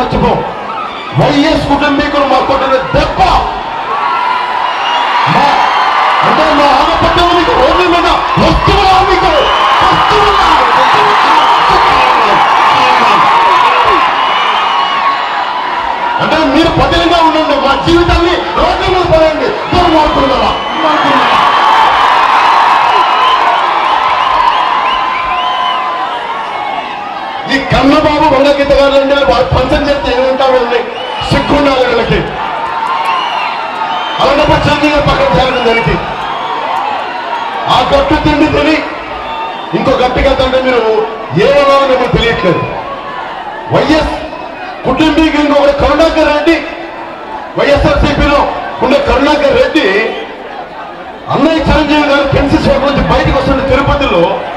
మర్చిపో వైఎస్ కుటుంబీకులు మా కొట్టిన దెబ్బ మా- అంటే మా ఆడపడ్డ మీకు రోడ్ల మీద వస్తువులా మీకు వస్తువులా అంటే మీరు పదిలంగా ఉండండి మా జీవితాన్ని రోడ్ల మీద పడండి దుర్మార్గులారా. దుర్మార్గులారా. ఈ కన్నబాబు వంగగీత గారు అంటే వాళ్ళు పంచం చేస్తే ఏమంటారు ఉన్నాయి సిగ్గుండాలి వీళ్ళకి అలాంటప్పుడు చంద్రుగా పక్కన చేరడం దానికి ఆ గట్టు తిండి తిని ఇంకో గట్టిగా తండ్రి మీరు ఏమన్నారో మీకు తెలియట్లేదు వైఎస్ కుటుంబీకి ఇంకొకటి కరుణాకర్ రెడ్డి వైఎస్ఆర్సీపీలో ఉండే కరుణాకర్ రెడ్డి అన్నయ్య చిరంజీవి గారు పెన్సిల్ షాప్ నుంచి బయటకు వస్తున్న తిరుపతిలో